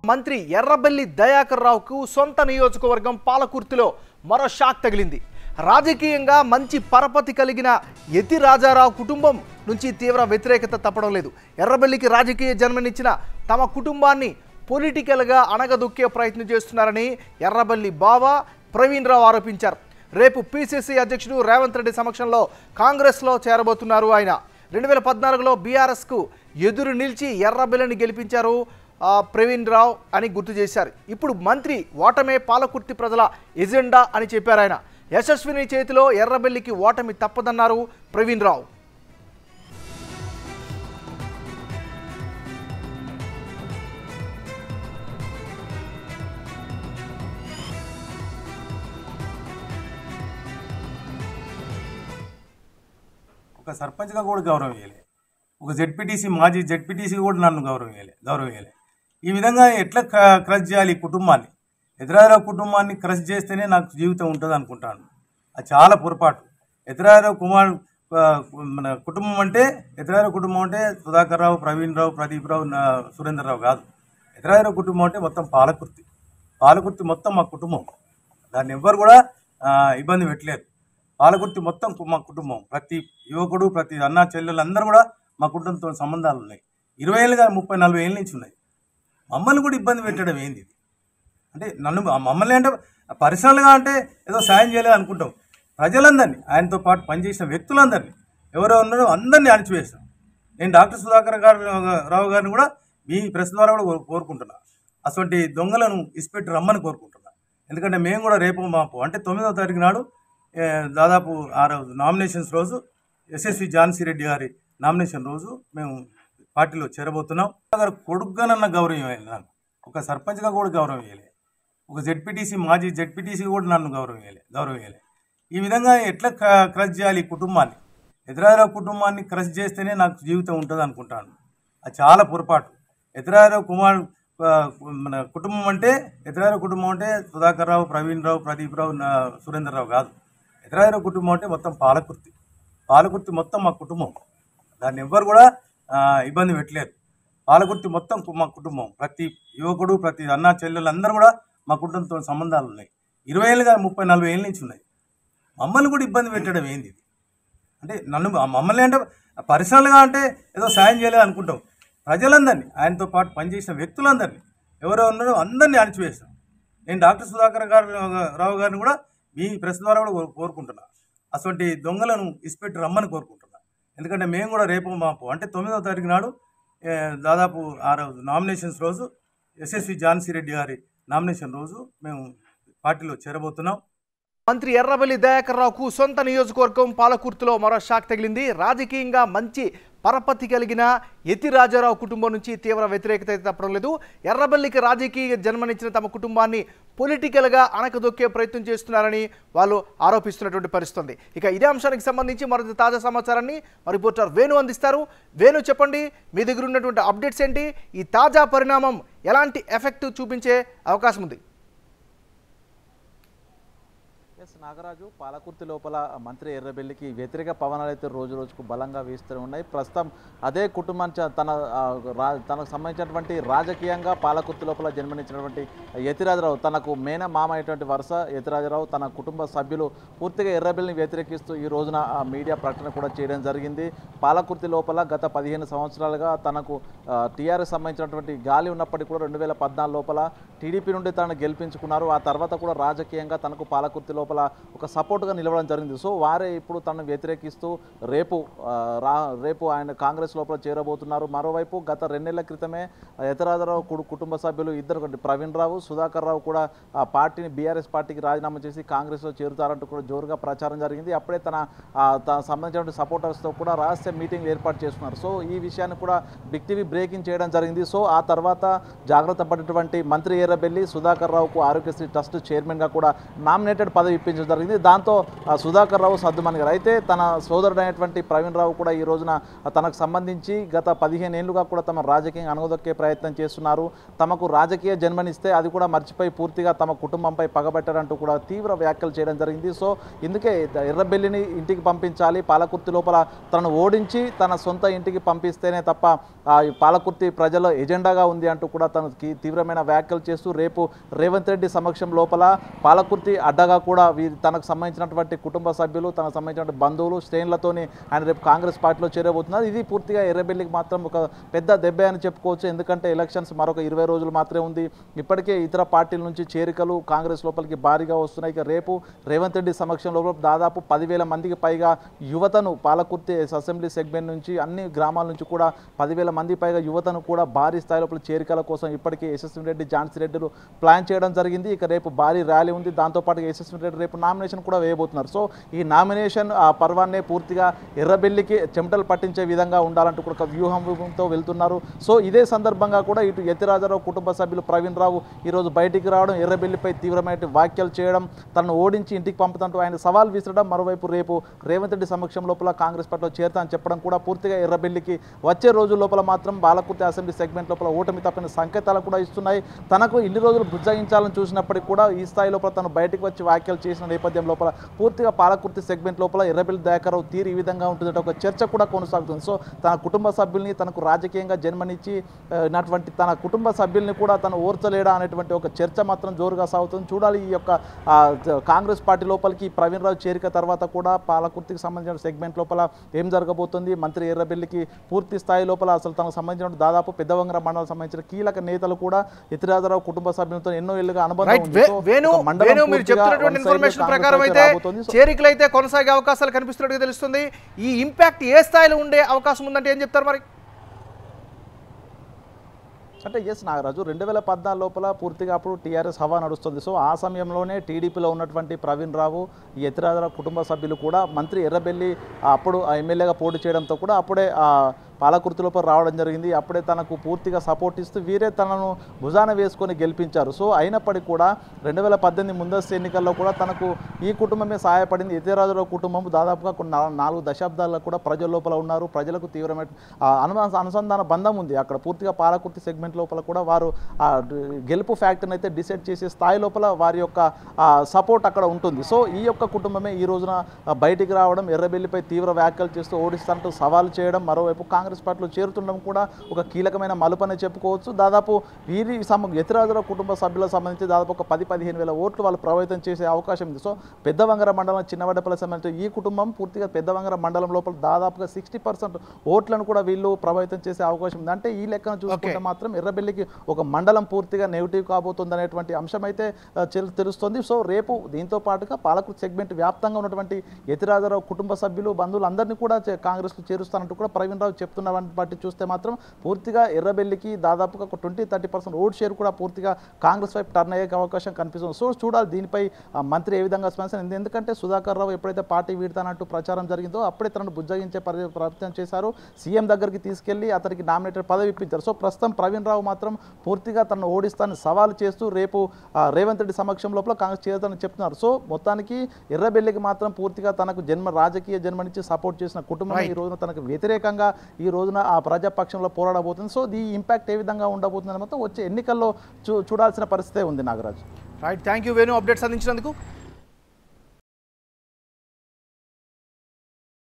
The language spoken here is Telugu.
మంత్రి ఎర్రబెల్లి దయాకర్ రావుకు సొంత నియోజకవర్గం పాలకుర్తిలో మరో షాక్ తగిలింది రాజకీయంగా మంచి పరపతి కలిగిన యతి రాజారావు కుటుంబం నుంచి తీవ్ర వ్యతిరేకత తప్పడం లేదు ఎర్రబెల్లికి రాజకీయ జన్మనిచ్చిన తమ కుటుంబాన్ని పొలిటికల్గా అణగదొక్కే ప్రయత్నం చేస్తున్నారని ఎర్రబెల్లి బావ ప్రవీణ్ రావు ఆరోపించారు రేపు పిసిసి అధ్యక్షుడు రేవంత్ రెడ్డి సమక్షంలో కాంగ్రెస్లో చేరబోతున్నారు ఆయన రెండు వేల పద్నాలుగులో బీఆర్ఎస్కు ఎదురు నిలిచి ఎర్రబెల్లిని గెలిపించారు ఆ, ప్రవీణ్ రావు అని గుర్తు చేశారు ఇప్పుడు మంత్రి ఓటమే పాలకుర్తి ప్రజల ఎజెండా అని చెప్పారు ఆయన యశస్విని చేతిలో ఎర్రబెల్లికి ఓటమి తప్పదన్నారు ప్రవీణ్ రావు ఒక సర్పంచ్గా కూడా గౌరవం ఇవ్వలే ఒక జెడ్పీటీసీ మాజీ జెడ్పీటీసీ కూడా నన్ను గౌరవం ఇవ్వలే గౌరవం ఇవ్వలే ఈ విధంగా ఎట్లా క- క్రష్ చేయాలి ఈ కుటుంబాన్ని ఎదురారావు కుటుంబాన్ని క్రష్ చేస్తేనే నాకు జీవితం ఉంటుంది అనుకుంటాను అది చాలా పొరపాటు ఎదురారావు కుమార్ ఆ, మన కుటుంబం అంటే ఎదురారావు కుటుంబం అంటే సుధాకర్ రావు ప్రవీణ్ రావు ప్రదీప్ రావు నా- సురేందర్ రావు కాదు ఎదురారావు కుటుంబం అంటే మొత్తం పాలకుర్తి పాలకుర్తి మొత్తం మా కుటుంబం దాన్ని ఎవ్వరు కూడా ఆ, ఇబ్బంది పెట్టలేదు పాలకుర్తి మొత్తం కు- మా కుటుంబం ప్రతి యువకుడు ప్రతి అన్న చెల్లెలు అందరూ కూడా మా కుటుంబంతో సంబంధాలు ఉన్నాయి ఇరవై ఏళ్ళుగా ముప్పై నలభై ఏళ్ళ నుంచి ఉన్నాయి మమ్మల్ని కూడా ఇబ్బంది పెట్టడం ఏంది ఇది అంటే నన్ను మమ్మల్ని అంటే పర్సనల్గా అంటే ఏదో సాయం చేయలేదు అనుకుంటాం ప్రజలందరినీ ఆయనతో పాటు పనిచేసిన వ్యక్తులందరినీ ఎవరో ఉన్నారో అందరినీ అణిచివేస్తాం నేను డాక్టర్ సుధాకర్ గారు రావు గారిని కూడా మీ ప్రెస్ ద్వారా కూడా కో- కోరుకుంటున్నా అటువంటి దొంగలను ఇసిపెట్టి రమ్మని కోరుకుంటున్నా ఎందుకంటే మేము కూడా రేపు మాపు అంటే తొమ్మిదవ తారీఖు నాడు ఏ, దాదాపు ఆ రోజు నామినేషన్స్ రోజు ఎస్ఎస్వి ఝాన్సీ రెడ్డి గారి నామినేషన్ రోజు మేము పార్టీలో చేరబోతున్నాం గారు కొడుకుగానన్న గౌరవం ఇవ్వాలి నాకు ఒక సర్పంచ్గా కూడా గౌరవం ఇవ్వలే ఒక జెడ్పీటీసీ మాజీ జెడ్పీటీసీ కూడా నన్ను గౌరవం ఇవ్వలే గౌరవం ఇవ్వలే ఈ విధంగా ఎట్లా క- క్రష్ చేయాలి ఈ కుటుంబాన్ని ఎదురారావు కుటుంబాన్ని క్రష్ చేస్తేనే నాకు జీవితం ఉంటుంది అనుకుంటాను అది చాలా పొరపాటు ఎదురారావు కుమార్ ఆ, మన కుటుంబం అంటే ఎదురారావు కుటుంబం అంటే సుధాకర్ రావు ప్రవీణ్ రావు ప్రదీప్ రావు నా- సురేందర్ రావు కాదు ఎదురారావు కుటుంబం అంటే మొత్తం పాలకుర్తి పాలకుర్తి మొత్తం మా కుటుంబం దాన్ని ఎవ్వరు కూడా ఆ, ఇబ్బంది పెట్టలేదు పాలకుర్తి మొత్తం కు- మా కుటుంబం ప్రతి యువకుడు ప్రతి అన్న చెల్లెలు అందరూ కూడా మా కుటుంబంతో సంబంధాలు ఉన్నాయి ఇరవై ఏళ్ళుగా ముప్పై నలభై ఏళ్ళ నుంచి ఉన్నాయి మమ్మల్ని కూడా ఇబ్బంది పెట్టడం ఏంది ఇది అంటే నన్ను మమ్మల్ని అంటే పర్సనల్గా అంటే ఏదో సాయం చేయలేదు అనుకుంటాం ప్రజలందరినీ ఆయనతో పాటు పనిచేసిన వ్యక్తులందరినీ ఎవరో ఉన్నారో అందరినీ అణిచివేస్తాం నేను డాక్టర్ సుధాకర్ గారు రావు గారిని కూడా మీ ప్రెస్ ద్వారా కూడా కో- కోరుకుంటున్నా అటువంటి దొంగలను ఇసిపెట్టి రమ్మని కోరుకుంటున్నా ఎందుకంటే మేము కూడా రేపు మాపు అంటే తొమ్మిదవ తారీఖు నాడు ఏ, దాదాపు ఆ రోజు నామినేషన్స్ రోజు ఎస్ఎస్వి ఝాన్సీ రెడ్డి గారి నామినేషన్ రోజు మేము పార్టీలో చేరబోతున్నాం మంత్రి ఎర్రబెల్లి దయాకర్ రావుకు సొంత నియోజకవర్గం పాలకుర్తిలో మరో షాక్ తగిలింది రాజకీయంగా మంచి పరపతి కలిగిన యతి రాజారావు కుటుంబం నుంచి తీవ్ర వ్యతిరేకత అయితే తప్పడం లేదు ఎర్రబెల్లికి రాజకీయ జన్మనిచ్చిన తమ కుటుంబాన్ని పొలిటికల్గా అణకదొక్కే ప్రయత్నం చేస్తున్నారని వాళ్ళు ఆరోపిస్తున్నటువంటి పరిస్థితి ఉంది. ఇక ఇదే అంశానికి సంబంధించి మరింత తాజా సమాచారాన్ని మా రిపోర్టర్ వేణు అందిస్తారు వేణు చెప్పండి మీ దగ్గర ఉన్నటువంటి అప్డేట్స్ ఏంటి ఈ తాజా పరిణామం ఎలాంటి ఎఫెక్ట్ చూపించే అవకాశం ఉంది ఎస్ నాగరాజు పాలకుర్తి లోపల మంత్రి ఎర్రబెల్లికి వ్యతిరేక పవనాలు అయితే రోజు రోజుకు బలంగా వీస్తూనే ఉన్నాయి ప్రస్తుతం అదే కుటుంబానికి చ- తన ఆ, రా తనకు సంబంధించినటువంటి రాజకీయంగా పాలకుర్తి లోపల జన్మనిచ్చినటువంటి యతిరాజరావు తనకు మేన మామ అయినటువంటి వరుస యతిరాజరావు తన కుటుంబ సభ్యులు పూర్తిగా ఎర్రబెల్లిని వ్యతిరేకిస్తూ ఈ రోజున ఆ మీడియా ప్రకటన కూడా చేయడం జరిగింది పాలకుర్తి లోపల గత పదిహేను సంవత్సరాలుగా తనకు టీఆర్ఎస్ సంబంధించినటువంటి గాలి ఉన్నప్పటికీ కూడా రెండు వేల పద్నాలుగు లోపల టీడీపీ నుండి తనను గెలిపించుకున్నారు ఆ తర్వాత కూడా రాజకీయంగా తనకు పాలకుర్తి లోపల ఒక సపోర్ట్గా నిలవడం జరిగింది సో వారే ఇప్పుడు తనను వ్యతిరేకిస్తూ రేపు ఆ, రా రేపు ఆయన కాంగ్రెస్ లోపల చేరబోతున్నారు మరోవైపు గత రెండేళ్ల క్రితమే యతరాజరావు కు- కుటుంబ సభ్యులు ఇద్దరు ఒకటి ప్రవీణ్ రావు సుధాకర్ రావు కూడా ఆ పార్టీని బీఆర్ఎస్ పార్టీకి రాజీనామా చేసి కాంగ్రెస్లో చేరుతారంటూ కూడా జోరుగా ప్రచారం జరిగింది అప్పుడే తన ఆ, తన సంబంధించిన సపోర్టర్స్తో కూడా రహస్య మీటింగ్ ఏర్పాటు చేసుకున్నారు సో ఈ విషయాన్ని కూడా బిగ్ టీవీ బ్రేకింగ్ చేయడం జరిగింది సో ఆ తర్వాత జాగ్రత్త పడినటువంటి మంత్రి ఎర్రబెల్లి సుధాకర్ రావుకు ఆరోగ్యశ్రీ ట్రస్ట్ చైర్మన్గా కూడా నామినేటెడ్ పదవి ఒప్పించడం జరిగింది దాంతో ఆ, సుధాకర్ రావు సద్దుమణిగారు అయితే తన సోదరుడైనటువంటి ప్రవీణ్ రావు కూడా ఈ రోజున తనకు సంబంధించి గత పదిహేను ఏళ్లుగా కూడా తమ రాజకీయం అనగదొక్కే ప్రయత్నం చేస్తున్నారు తమకు రాజకీయ జన్మనిస్తే అది కూడా మర్చిపోయి పూర్తిగా తమ కుటుంబంపై పగబెట్టారంటూ కూడా తీవ్ర వ్యాఖ్యలు చేయడం జరిగింది సో ఇందుకే ఎర్రబెల్లిని ఇంటికి పంపించాలి పాలకుర్తి లోపల తనను ఓడించి తన సొంత ఇంటికి పంపిస్తేనే తప్ప ఆ, ఈ పాలకుర్తి ప్రజల ఎజెండాగా ఉంది అంటూ కూడా తను కీ- తీవ్రమైన వ్యాఖ్యలు చేస్తూ రేపు రేవంత్ రెడ్డి సమక్షం లోపల పాలకుర్తి అడ్డగా కూడా వీరి తనకు సంబంధించినటువంటి కుటుంబ సభ్యులు తనకు సంబంధించినటువంటి బంధువులు శ్రేణులతోని ఆయన రేపు కాంగ్రెస్ పార్టీలో చేరబోతున్నారు ఇది పూర్తిగా ఎర్రబెల్లికి మాత్రం ఒక పెద్ద దెబ్బ అని చెప్పుకోవచ్చు ఎందుకంటే ఎలక్షన్స్ మరొక ఇరవై రోజులు మాత్రమే ఉంది ఇప్పటికే ఇతర పార్టీల నుంచి చేరికలు కాంగ్రెస్ లోపలికి భారీగా వస్తున్నాయి ఇక రేపు రేవంత్ రెడ్డి సమక్షంలో దాదాపు పదివేల మందికి పైగా యువతను పాలకుర్తి అసెంబ్లీ సెగ్మెంట్ నుంచి అన్ని గ్రామాల నుంచి కూడా పదివేల మంది పైగా యువతను కూడా భారీ స్థాయి లోపల చేరికల కోసం ఇప్పటికే యశస్వి రెడ్డి ఝాన్సీ రెడ్డిలు ప్లాన్ చేయడం జరిగింది ఇక రేపు భారీ ర్యాలీ ఉంది దాంతోపాటు యశస్వి రెడ్డి రేపు నామినేషన్ కూడా వేయబోతున్నారు సో ఈ నామినేషన్ ఆ పర్వాన్నే పూర్తిగా ఎర్రబెల్లికి చెమటలు పట్టించే విధంగా ఉండాలంటూ కూడా ఒక వ్యూహం వ్యూహంతో వెళ్తున్నారు సో ఇదే సందర్భంగా కూడా ఇటు యతిరాజారావు కుటుంబ సభ్యులు ప్రవీణ్ రావు ఈరోజు బయటికి రావడం ఎర్రబెల్లిపై తీవ్రమైన వ్యాఖ్యలు చేయడం తనను ఓడించి ఇంటికి పంపుతుంటూ ఆయన సవాల్ విసరడం మరోవైపు రేపు రేవంత్ రెడ్డి సమక్షం లోపల కాంగ్రెస్ పార్టీలో చేరుతా అని చెప్పడం కూడా పూర్తిగా ఎర్రబెల్లికి వచ్చే రోజు లోపల మాత్రం బాలకుర్తి అసెంబ్లీ సెగ్మెంట్ లోపల ఓటమి తప్పిన సంకేతాలు కూడా ఇస్తున్నాయి తనకు ఇన్ని రోజులు బుజ్జగించాలని చూసినప్పటికీ కూడా ఈ స్థాయి లోపల తను బయటకు వచ్చి వ్యాఖ్యలు చేసిన నేపథ్యం లోపల పూర్తిగా పాలకుర్తి సెగ్మెంట్ లోపల ఎర్రబెల్లి దయాకరావు తీరు ఈ విధంగా ఉంటుందంటే ఒక చర్చ కూడా కొనసాగుతుంది సో తన కుటుంబ సభ్యుల్ని తనకు రాజకీయంగా జన్మనిచ్చి ఆ, ఉన్నటువంటి తన కుటుంబ సభ్యుల్ని కూడా తను ఓర్చలేడా అనేటువంటి ఒక చర్చ మాత్రం జోరుగా సాగుతుంది చూడాలి ఈ యొక్క ఆ, జ- కాంగ్రెస్ పార్టీ లోపలికి ప్రవీణ్ రావు చేరిక తర్వాత కూడా పాలకుర్తికి సంబంధించిన సెగ్మెంట్ లోపల ఏం జరగబోతుంది మంత్రి ఎర్రబెల్లికి పూర్తి స్థాయి లోపల అసలు తనకు సంబంధించిన దాదాపు పెద్దవంగర మండలం సంబంధించిన కీలక నేతలు కూడా ఇతిరాజరావు కుటుంబ సభ్యులతో ఎన్నో ఏళ్ళుగా అనుబంధం రైట్ ఉంది. వే- సో వేణు ఒక మండలం వేణు మీరు పూర్తిగా చెప్తున్నటువంటి one side ఇన్ఫర్మేషన్ కాంగ్రెస్ ప్రకారం వైపే అయితే రాబోతోంది. సో చేరికలు అయితే కొనసాగే అవకాశాలు కనిపిస్తున్నట్టుగా తెలుస్తుంది ఈ ఇంపాక్ట్ ఏ స్థాయిలో ఉండే అవకాశం ఉందంటే ఏం చెప్తారు మరి అంటే ఎస్ నాగరాజు రెండు వేల పద్నాలుగు లోపల పూర్తిగా అప్పుడు టీఆర్ఎస్ హవా నడుస్తుంది సో ఆ సమయంలోనే టీడీపీలో ఉన్నటువంటి ప్రవీణ్ రావు ఈ ఎత్తిరాజరావు కుటుంబ సభ్యులు కూడా మంత్రి ఎర్రబెల్లి ఆ అప్పుడు ఆ ఎమ్మెల్యేగా పోటీ చేయడంతో కూడా అప్పుడే ఆ పాలకుర్తి లోపల రావడం జరిగింది అప్పుడే తనకు పూర్తిగా సపోర్ట్ ఇస్తూ వీరే తనను భుజాన వేసుకొని గెలిపించారు సో అయినప్పటికీ కూడా రెండు వేల పద్దెనిమిది ముందస్తు ఎన్నికల్లో కూడా తనకు ఈ కుటుంబమే సహాయపడింది ఎతిరాజరావు కుటుంబం దాదాపుగా కొన్ని నా- నాలుగు దశాబ్దాల్లో కూడా ప్రజల లోపల ఉన్నారు ప్రజలకు తీవ్రమైన ఆ, అను అనుసంధాన బంధం ఉంది అక్కడ పూర్తిగా పాలకుర్తి సెగ్మెంట్ లోపల కూడా వారు ఆ డ్- గెలుపు ఫ్యాక్టర్ని అయితే డిసైడ్ చేసే స్థాయి లోపల వారి యొక్క సపోర్ట్ అక్కడ ఉంటుంది సో ఈ యొక్క కుటుంబమే ఈ రోజున ఆ, బయటికి రావడం ఎర్రబెల్లిపై తీవ్ర వ్యాఖ్యలు చేస్తూ ఓడిస్తాంటూ సవాల్ చేయడం మరోవైపు కాంగ్రెస్ పార్టీలో చేరుతుండడం కూడా ఒక కీలకమైన మలుపనే చెప్పుకోవచ్చు దాదాపు వీరి సమ ఎతిరాజరావు కుటుంబ సభ్యులకు సంబంధించి దాదాపు ఒక పది పదిహేను వేల ఓట్లు వాళ్ళు ప్రభావితం చేసే అవకాశం ఉంది సో పెద్దవంగర మండలం చిన్నవడ్డపల్లి సంబంధించి ఈ కుటుంబం పూర్తిగా పెద్దవంగర మండలం లోపల దాదాపుగా సిక్స్టీ పర్సెంట్ ఓట్లను కూడా వీళ్ళు ప్రభావితం చేసే అవకాశం ఉంది అంటే ఈ లెక్కను చూసుకుంటే మాత్రం ఎర్రబెల్లికి ఒక మండలం పూర్తిగా నెగిటివ్ కాబోతుంది అనేటువంటి అంశం అయితే ఆ, చెల్- తెలుస్తుంది సో రేపు దీంతో పాటుగా పాలకుర్తి సెగ్మెంట్ వ్యాప్తంగా ఉన్నటువంటి యతిరాజరావు కుటుంబ సభ్యులు బంధువులు అందరినీ కూడా చే- కాంగ్రెస్లో చేరుస్తానంటూ కూడా ప్రవీణ్ రావు చెప్తున్న వాటిని బట్టి చూస్తే మాత్రం పూర్తిగా ఎర్రబెల్లికి దాదాపుగా ఒక twenty thirty percent vote share కూడా పూర్తిగా కాంగ్రెస్ వైపు టర్న్ అయ్యే అవకాశం కనిపిస్తుంది సో చూడాలి దీనిపై ఆ, మంత్రి ఏ విధంగా స్పందించారు ఎందుకంటే సుధాకర్ రావు ఎప్పుడైతే పార్టీ వీడతానంటూ ప్రచారం జరిగిందో అప్పుడే తనను బుజ్జగించే పరి- ప్రయత్నం చేశారు సీఎం దగ్గరికి తీసుకెళ్లి అతనికి నామినేటెడ్ పదవి ఇప్పించారు సో ప్రస్తుతం ప్రవీణ్ రావు మాత్రం పూర్తిగా తనను ఓడిస్తానని సవాల్ చేస్తూ రేపు ఆ, రేవంత్ రెడ్డి సమక్షం లోపల కాంగ్రెస్ చేరుతానని చెప్తున్నారు సో మొత్తానికి ఎర్రబెల్లికి మాత్రం పూర్తిగా తనకు జన్మ రాజకీయ జన్మనిచ్చి సపోర్ట్ చేసిన కుటుంబం ఈ రోజున తనకు వ్యతిరేకంగా ఈ రోజున ఆ ప్రజాపక్షంలో పోరాడబోతుంది సో ఈ ఇంపాక్ట్ ఏ విధంగా ఉండబోతుంది మొత్తం వచ్చే ఎన్నికల్లో చూ చూడాల్సిన పరిస్థితే ఉంది Nagaraju right thank you Venu updates అందించినందుకు